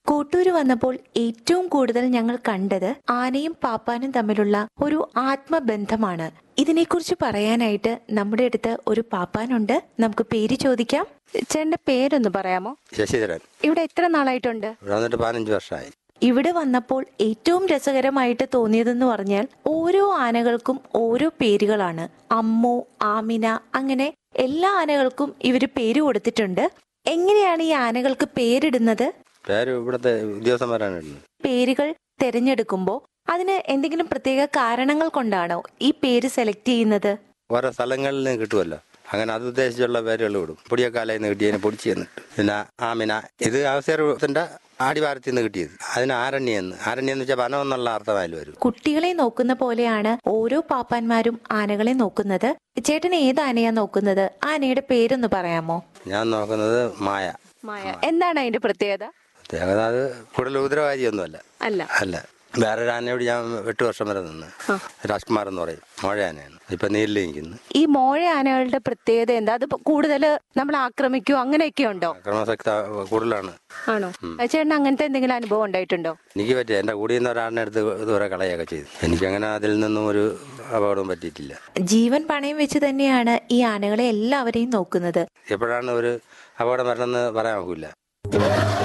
കോട്ടൂര് വന്നപ്പോൾ ഏറ്റവും കൂടുതൽ ഞങ്ങൾ കണ്ടത് ആനയും പാപ്പാനും തമ്മിലുള്ള ഒരു ആത്മബന്ധമാണ് ഇതിനെക്കുറിച്ച് പറയാനായിട്ട് നമ്മുടെ അടുത്ത് ഒരു പാപ്പാനുണ്ട് നമുക്ക് പേര് ചോദിക്കാം ചേട്ടന്റെ പേരൊന്ന് പറയാമോ ശശിധരൻ ഇവിടെ എത്ര നാളായിട്ടുണ്ട് ഇവിടെ വന്നിട്ട് പതിനഞ്ച് വർഷമായി ഇവിടെ വന്നപ്പോൾ ഏറ്റവും രസകരമായിട്ട് തോന്നിയതെന്ന് പറഞ്ഞാൽ ഓരോ ആനകൾക്കും ഓരോ പേരുകളാണ് അമ്മു ആമിന അങ്ങനെ എല്ലാ ആനകൾക്കും ഇവര് പേര് കൊടുത്തിട്ടുണ്ട് എങ്ങനെയാണ് ഈ ആനകൾക്ക് പേരിടുന്നത് പേര് ഇവിടുത്തെ ഉദ്യോഗസ്ഥന്മാരാണ് ഇടുന്നത് പേരുകൾ തിരഞ്ഞെടുക്കുമ്പോൾ അതിന് എന്തെങ്കിലും പ്രത്യേക കാരണങ്ങൾ കൊണ്ടാണോ ഈ പേര് സെലക്ട് ചെയ്യുന്നത് ഓരോ സ്ഥലങ്ങളിൽ നിന്ന് കിട്ടുമല്ലോ അങ്ങനെ അത് ഉദ്ദേശിച്ചുള്ള പേരുകൾ വിടും പൊടിയക്കാലയിൽ നിന്ന് കിട്ടിയതിന് പൊടിച്ച് എന്നിട്ട് പിന്നെ ആമിന ഇത് അവസരത്തിന്റെ ആടിവാരത്തിൽ നിന്ന് കിട്ടിയത് അതിന് ആരണ്യെന്ന് ആരണ്യം എന്ന് വെച്ചാൽ വനം എന്നുള്ള അർത്ഥമായാലും വരും കുട്ടികളെ നോക്കുന്ന പോലെയാണ് ഓരോ പാപ്പാന്മാരും ആനകളെ നോക്കുന്നത് ചേട്ടൻ ഏത് ആനയാ നോക്കുന്നത് ആനയുടെ പേരൊന്ന് പറയാമോ ഞാൻ നോക്കുന്നത് മായ മായ എന്താണ് അതിന്റെ പ്രത്യേകത പ്രത്യേകത അത് കൂടുതൽ ഉദരവാരിയൊന്നുമല്ല അല്ല അല്ല വേറൊരു ആനയോട് ഞാൻ എട്ട് വർഷം വരെ നിന്ന് രാജ്കുമാർ എന്ന് പറയും മോഴ ആനയാണ് ഇപ്പൊ നീലിൽ നിൽക്കുന്നു ഈ മോഴ ആനകളുടെ പ്രത്യേകത എന്താ അത് കൂടുതൽ നമ്മൾ ആക്രമിക്കുവോ അങ്ങനെയൊക്കെ ഉണ്ടോ അക്രമാസക്ത കൂടുതലാണ് ആണോ ചേട്ടൻ അങ്ങനത്തെ എന്തെങ്കിലും അനുഭവം ഉണ്ടായിട്ടുണ്ടോ എനിക്ക് പറ്റിയ എൻ്റെ കൂടെ നിന്ന് ഒരാളിനെ എടുത്ത് ഇതുവരെ കളയൊക്കെ ചെയ്തു എനിക്കങ്ങനെ അതിൽ നിന്നും ഒരു അപകടവും പറ്റിയിട്ടില്ല ജീവൻ പണയം വെച്ച് തന്നെയാണ് ഈ ആനകളെ എല്ലാവരെയും നോക്കുന്നത് എപ്പോഴാണ് ഒരു അപകടം വരണമെന്ന് പറയാൻ ഒക്കില്ല